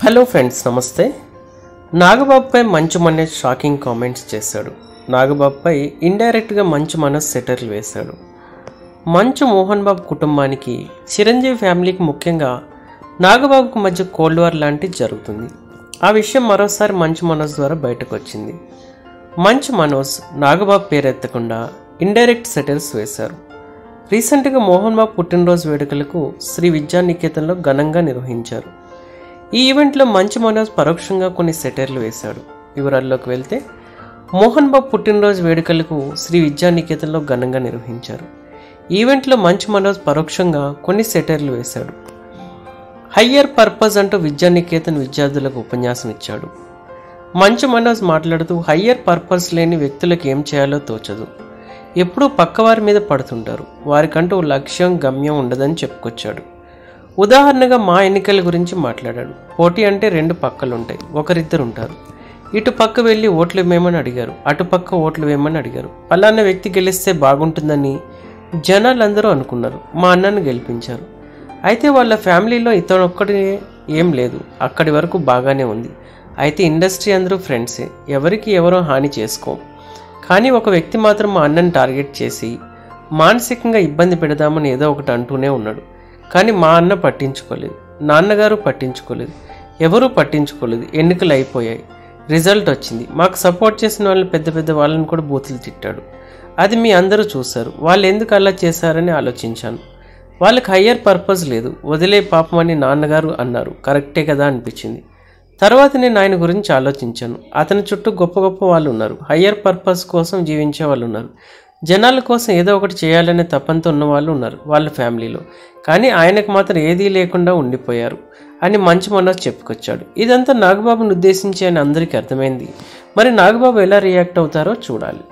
hello friends నమస్తే నాగబాబుపై మంచు Manoj shocking comments చేశాడు నాగబాబుపై ఇండైరెక్ట్గా మంచు మనోజ్ సెటర్లు వేశాడు మంచు మోహన్ బాబు కుటుంబానికి చిరంజీవి ఫ్యామిలీకి ముఖ్యంగా నాగబాబుకు మధ్య కోల్డ్ వార్ లాంటిది జరుగుతుంది ఆ విషయం మరోసారి మంచు మనోజ్ ద్వారా బయటకు వచ్చింది మంచు మనోజ్ నాగబాబు పేరెత్తకుండా ఇండైరెక్ట్ సెటర్స్ వేశారు రీసెంట్గా మోహన్ బాబు పుట్టినరోజు వేడుకలకు శ్రీ విద్యానికేతన్లో ఘనంగా నిర్వహించారు ఈ ఈవెంట్లో మంచు మనోజ్ పరోక్షంగా కొన్ని సెటైర్లు వేశాడు వివరాల్లోకి వెళ్తే మోహన్ బాబు పుట్టినరోజు వేడుకలకు శ్రీ విద్యానికేతన్లో ఘనంగా నిర్వహించారు ఈ ఈవెంట్లో మంచు మనోజ్ పరోక్షంగా కొన్ని సెటైర్లు వేశాడు హయ్యర్ పర్పస్ అంటూ విద్యానికేతన్ విద్యార్థులకు ఉపన్యాసం ఇచ్చాడు మంచు మనోజ్ మాట్లాడుతూ హయ్యర్ పర్పస్ లేని వ్యక్తులకు ఏం చేయాలో తోచదు ఎప్పుడూ పక్కవారి మీద పడుతుంటారు వారికంటూ లక్ష్యం గమ్యం ఉండదని చెప్పుకొచ్చాడు ఉదాహరణగా మా ఎన్నికల గురించి మాట్లాడాడు పోటీ అంటే రెండు పక్కలు ఉంటాయి ఒకరిద్దరు ఉంటారు ఇటు పక్క వెళ్ళి ఓట్లు వేయమని అడిగారు అటు పక్క ఓట్లు వేయమని అడిగారు పలానా వ్యక్తి గెలిస్తే బాగుంటుందని జనాలందరూ అనుకున్నారు మా అన్నను గెలిపించారు అయితే వాళ్ళ ఫ్యామిలీలో ఇతనొక్కడి ఏం లేదు అక్కడి వరకు బాగానే ఉంది అయితే ఇండస్ట్రీ అందరూ ఫ్రెండ్సే ఎవరికి ఎవరో హాని చేసుకోం కానీ ఒక వ్యక్తి మాత్రం మా అన్నని టార్గెట్ చేసి మానసికంగా ఇబ్బంది పెడదామని ఏదో ఒకటి అంటూనే ఉన్నాడు కానీ మా అన్న పట్టించుకోలేదు నాన్నగారు పట్టించుకోలేదు ఎవరూ పట్టించుకోలేదు ఎన్నికలు అయిపోయాయి రిజల్ట్ వచ్చింది మాకు సపోర్ట్ చేసిన వాళ్ళు పెద్ద పెద్ద వాళ్ళని కూడా బూతులు తిట్టాడు అది మీ అందరూ చూశారు వాళ్ళు ఎందుకు అలా చేశారని ఆలోచించాను వాళ్ళకి హయ్యర్ పర్పస్ లేదు వదిలే పాపం అని నాన్నగారు అన్నారు కరెక్టే కదా అనిపించింది తర్వాత నేను ఆయన గురించి ఆలోచించాను అతని చుట్టూ గొప్ప గొప్ప వాళ్ళు ఉన్నారు హయ్యర్ పర్పస్ కోసం జీవించే వాళ్ళు ఉన్నారు జనాల కోసం ఏదో ఒకటి చేయాలనే తపంతో ఉన్న వాళ్ళు ఉన్నారు వాళ్ళ ఫ్యామిలీలో కానీ ఆయనకు మాత్రం ఏదీ లేకుండా ఉండిపోయారు అని మంచి మనోజ్ చెప్పుకొచ్చాడు ఇదంతా నాగబాబును ఉద్దేశించి అని అందరికీ అర్థమైంది మరి నాగబాబు ఎలా రియాక్ట్ అవుతారో చూడాలి